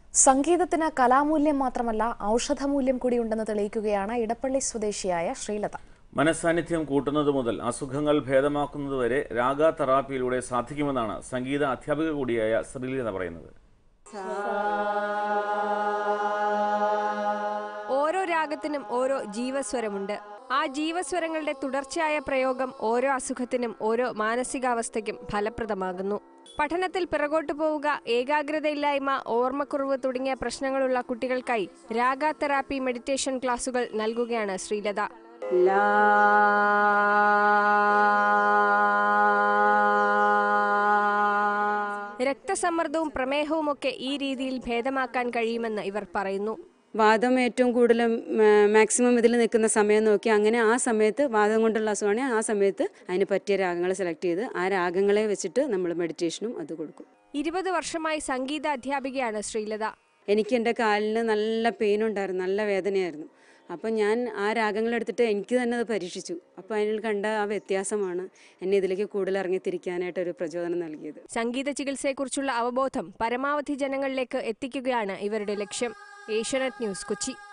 സംഗീതത്തിന് കലാമൂല്യം മാത്രമല്ല ഔഷധമൂല്യം കൂടിയുണ്ടെന്ന് തെളിയിക്കുകയാണ് ഇടപ്പള്ളി സ്വദേശിയായ ശ്രീലത മനസ്സാന്നിധ്യം കൂട്ടുന്നത് മുതൽ അസുഖങ്ങൾ ഭേദമാക്കുന്നതുവരെ രാഗ തെറാപ്പിയിലൂടെ സാധിക്കുമെന്നാണ് സംഗീത അധ്യാപിക കൂടിയായ ശ്രീലത പറയുന്നത് ഓരോ രാഗത്തിനും ഓരോ ജീവസ്വരമുണ്ട് ആ ജീവസ്വരങ്ങളുടെ തുടർച്ചയായ പ്രയോഗം ഓരോ അസുഖത്തിനും ഓരോ മാനസികാവസ്ഥയ്ക്കും ഫലപ്രദമാകുന്നു പഠനത്തിൽ പിറകോട്ടു പോവുക ഏകാഗ്രതയില്ലായ്മ ഓർമ്മക്കുറവ് തുടങ്ങിയ പ്രശ്നങ്ങളുള്ള കുട്ടികൾക്കായി രാഗ തെറാപ്പി മെഡിറ്റേഷൻ ക്ലാസുകൾ നൽകുകയാണ് ശ്രീലത രക്തസമ്മർദ്ദവും പ്രമേഹവുമൊക്കെ ഈ രീതിയിൽ ഭേദമാക്കാൻ കഴിയുമെന്ന് ഇവർ പറയുന്നു വാദം ഏറ്റവും കൂടുതൽ മാക്സിമം ഇതിൽ നിൽക്കുന്ന സമയം നോക്കി അങ്ങനെ ആ സമയത്ത് വാദം കൊണ്ടുള്ള അസുഖമാണെങ്കിൽ ആ സമയത്ത് അതിന് പറ്റിയ രാഗങ്ങൾ സെലക്ട് ചെയ്ത് ആ രാഗങ്ങളെ വെച്ചിട്ട് നമ്മൾ മെഡിറ്റേഷനും അത് കൊടുക്കും ഇരുപത് വർഷമായി സംഗീത അധ്യാപികയാണ് ശ്രീലത എനിക്ക് എൻ്റെ കാലിന് നല്ല പെയിൻ ഉണ്ടായിരുന്നു നല്ല വേദനയായിരുന്നു അപ്പം ഞാൻ ആ രാഗങ്ങൾ എടുത്തിട്ട് എനിക്ക് തന്നെ അത് പരീക്ഷിച്ചു അപ്പോൾ അതിൽ കണ്ട ആ വ്യത്യാസമാണ് എന്നെ ഇതിലേക്ക് കൂടുതൽ ഇറങ്ങിത്തിരിക്കാനായിട്ട് ഒരു പ്രചോദനം നൽകിയത് സംഗീത ചികിത്സയെക്കുറിച്ചുള്ള അവബോധം പരമാവധി ജനങ്ങളിലേക്ക് എത്തിക്കുകയാണ് ഇവരുടെ ലക്ഷ്യം ഏഷ്യാനെറ്റ് ന്യൂസ് കൊച്ചി